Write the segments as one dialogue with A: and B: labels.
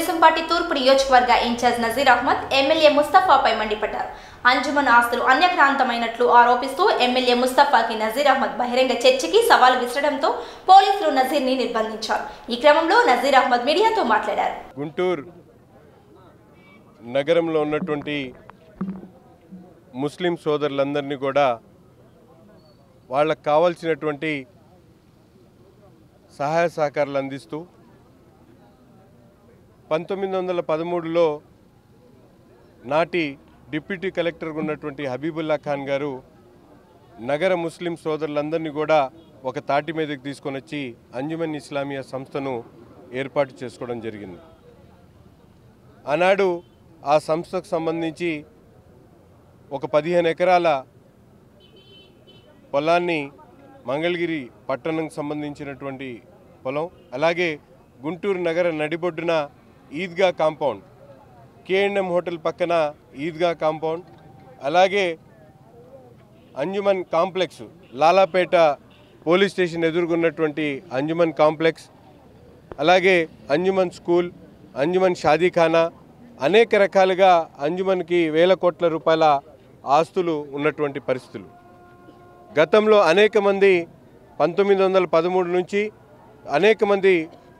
A: Telugu Desam party తూర్పు నియోజకవర్గ incharge Nazeer Ahmed MLA ముస్తఫాపై మండిపడ్డారు అంజుమన్ ఆస్తులు అన్యక్రాంతమైనట్లు ఆరోపిస్తూ ఎమ్మెల్యే ముస్తఫాకి నజీర్ అహ్మద్ బహిరంగ చర్చకి సవాల్ విసరడంతో పోలీసులు నజీర్ని నిర్బంధించారు ఈ క్రమంలో నజీర్ అహ్మద్ మీడియాతో మాట్లాడారు
B: గుంటూరు నగరంలో ఉన్నటువంటి ముస్లిం సోదరులందరినీ కూడా వాళ్ళకు కావాల్సినటువంటి సహాయ సహకారాలు అందిస్తూ పంతొమ్మిది వందల పదమూడులో నాటి డిప్యూటీ కలెక్టర్గా ఉన్నటువంటి హబీబుల్లా ఖాన్ గారు నగర ముస్లిం సోదరులందరినీ కూడా ఒక తాటి మీదకి తీసుకొని వచ్చి అంజుమన్ ఇస్లామియా సంస్థను ఏర్పాటు చేసుకోవడం జరిగింది ఆనాడు ఆ సంస్థకు సంబంధించి ఒక పదిహేను ఎకరాల పొలాన్ని మంగళగిరి పట్టణంకి సంబంధించినటువంటి పొలం అలాగే గుంటూరు నగర నడిబొడ్డున ఈద్గా కాంపౌండ్ కేఎండ్ఎం హోటల్ పక్కన ఈద్గా కాంపౌండ్ అలాగే Anjuman complex Lalapeta police station ఎదుర్కొన్నటువంటి అంజుమన్ కాంప్లెక్స్ అలాగే అంజుమన్ స్కూల్ అంజుమన్ షాదీఖానా అనేక రకాలుగా అంజుమన్కి వేల కోట్ల రూపాయల ఆస్తులు ఉన్నటువంటి పరిస్థితులు గతంలో అనేక మంది పంతొమ్మిది వందల పదమూడు నుంచి అనేక మంది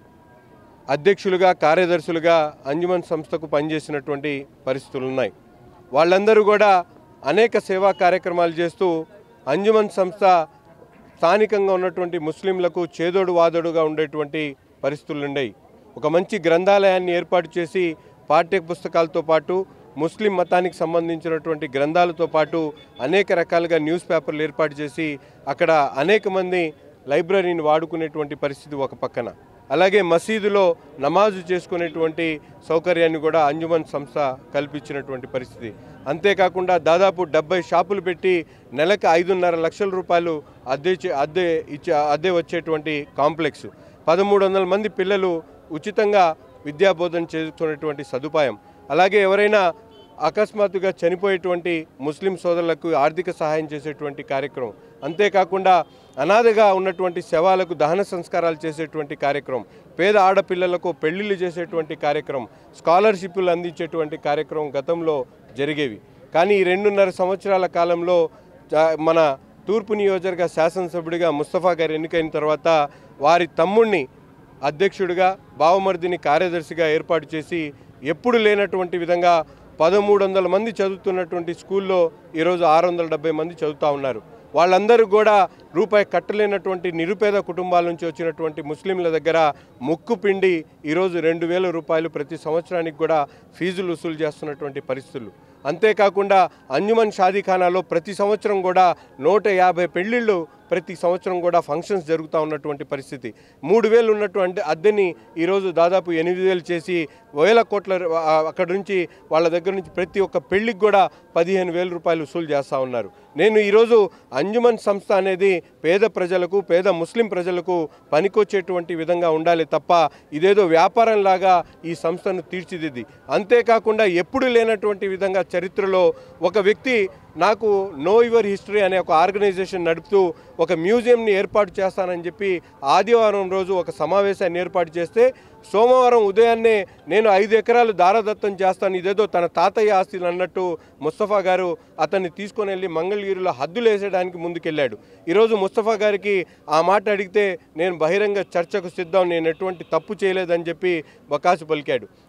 B: అధ్యక్షులుగా కార్యదర్శులుగా అంజుమన్ సంస్థకు పనిచేసినటువంటి పరిస్థితులు ఉన్నాయి వాళ్ళందరూ కూడా అనేక సేవా కార్యక్రమాలు చేస్తూ అంజుమన్ సంస్థ స్థానికంగా ఉన్నటువంటి ముస్లింలకు చేదోడు వాదోడుగా ఉండేటువంటి పరిస్థితులు ఉండేవి ఒక మంచి గ్రంథాలయాన్ని ఏర్పాటు చేసి పాఠ్య పుస్తకాలతో పాటు ముస్లిం మతానికి సంబంధించినటువంటి గ్రంథాలతో పాటు అనేక రకాలుగా న్యూస్ పేపర్లు ఏర్పాటు చేసి అక్కడ అనేక మంది లైబ్రరీని వాడుకునేటువంటి పరిస్థితి ఒక పక్కన అలాగే మసీదులో నమాజు చేసుకునేటువంటి సౌకర్యాన్ని కూడా అంజుమన్ సంస్థ కల్పించినటువంటి పరిస్థితి అంతేకాకుండా దాదాపు డెబ్బై షాపులు పెట్టి నెలకు ఐదున్నర లక్షల రూపాయలు అద్దె ఇచ్చే- అద్దె ఇచ్చే అద్దె వచ్చేటువంటి కాంప్లెక్స్ పదమూడు వందల మంది పిల్లలు ఉచితంగా విద్యాబోధన చేసుకునేటువంటి సదుపాయం అలాగే ఎవరైనా అకస్మాత్తుగా చనిపోయేటువంటి ముస్లిం సోదరులకు ఆర్థిక సహాయం చేసేటువంటి కార్యక్రమం అంతేకాకుండా అనాథగా ఉన్నటువంటి శవాలకు దహన సంస్కారాలు చేసేటువంటి కార్యక్రమం పేద ఆడపిల్లలకు పెళ్లిళ్ళు చేసేటువంటి కార్యక్రమం స్కాలర్షిప్లు అందించేటువంటి కార్యక్రమం గతంలో జరిగేవి కానీ ఈ రెండున్నర సంవత్సరాల కాలంలో జా- మన తూర్పు నియోజకవర్గ శాసనసభ్యుడిగా ముస్తఫా గారు ఎన్నికైన తర్వాత వారి తమ్ముణ్ణి అధ్యక్షుడిగా బావమర్దిని కార్యదర్శిగా ఏర్పాటు చేసి ఎప్పుడు లేనటువంటి విధంగా పదమూడు వందల మంది చదువుతున్నటువంటి స్కూల్లో ఈరోజు ఆరు వందల డెబ్బై మంది చదువుతూ ఉన్నారు వాళ్ళందరూ కూడా రూపాయి కట్టలేనటువంటి నిరుపేద కుటుంబాల నుంచి వచ్చినటువంటి ముస్లింల దగ్గర ముక్కు పిండి ఈరోజు రెండు వేల రూపాయలు ప్రతి సంవత్సరానికి కూడా ఫీజులు వసూలు చేస్తున్నటువంటి పరిస్థితులు అంతేకాకుండా అంజుమన్ షాదీఖానాలో ప్రతి సంవత్సరం కూడా నూట యాభై పెళ్లిళ్ళు ప్రతి సంవత్సరం కూడా ఫంక్షన్స్ జరుగుతూ ఉన్నటువంటి పరిస్థితి మూడు వేలు ఉన్నటువంటి అద్దెని ఈరోజు దాదాపు ఎనిమిది వేలు చేసి వేల కోట్ల ర- ఆ, అక్కడ నుంచి వాళ్ళ దగ్గర నుంచి ప్రతి ఒక్క పెళ్లికి కూడా పదిహేను వేల రూపాయలు వసూలు చేస్తూ ఉన్నారు నేను ఈరోజు అంజుమన్ సంస్థ అనేది పేద ప్రజలకు పేద ముస్లిం ప్రజలకు పనికొచ్చేటువంటి విధంగా ఉండాలి తప్ప ఇదేదో వ్యాపారంలాగా ఈ సంస్థను తీర్చిదిద్ది అంతేకాకుండా ఎప్పుడు లేనటువంటి విధంగా చరిత్రలో ఒక వ్యక్తి నాకు నో యువర్ హిస్టరీ అనే ఒక ఆర్గనైజేషన్ నడుపుతూ ఒక మ్యూజియంని ఏర్పాటు చేస్తానని చెప్పి ఆదివారం రోజు ఒక సమావేశాన్ని ఏర్పాటు చేస్తే సోమవారం ఉదయాన్నే నేను ఐదు ఎకరాలు దారదత్తం చేస్తాను ఇదేదో తన తాతయ్య ఆస్తులు అన్నట్టు ముస్తఫా గారు అతన్ని తీసుకొని వెళ్ళి మంగళగిరిలో హద్దులు వేసేయడానికి ముందుకెళ్ళాడు ఈరోజు ముస్తఫా గారికి ఆ మాట అడిగితే నేను బహిరంగ చర్చకు సిద్ధం నేను ఎటువంటి తప్పు చేయలేదని చెప్పి బకాసు పలికాడు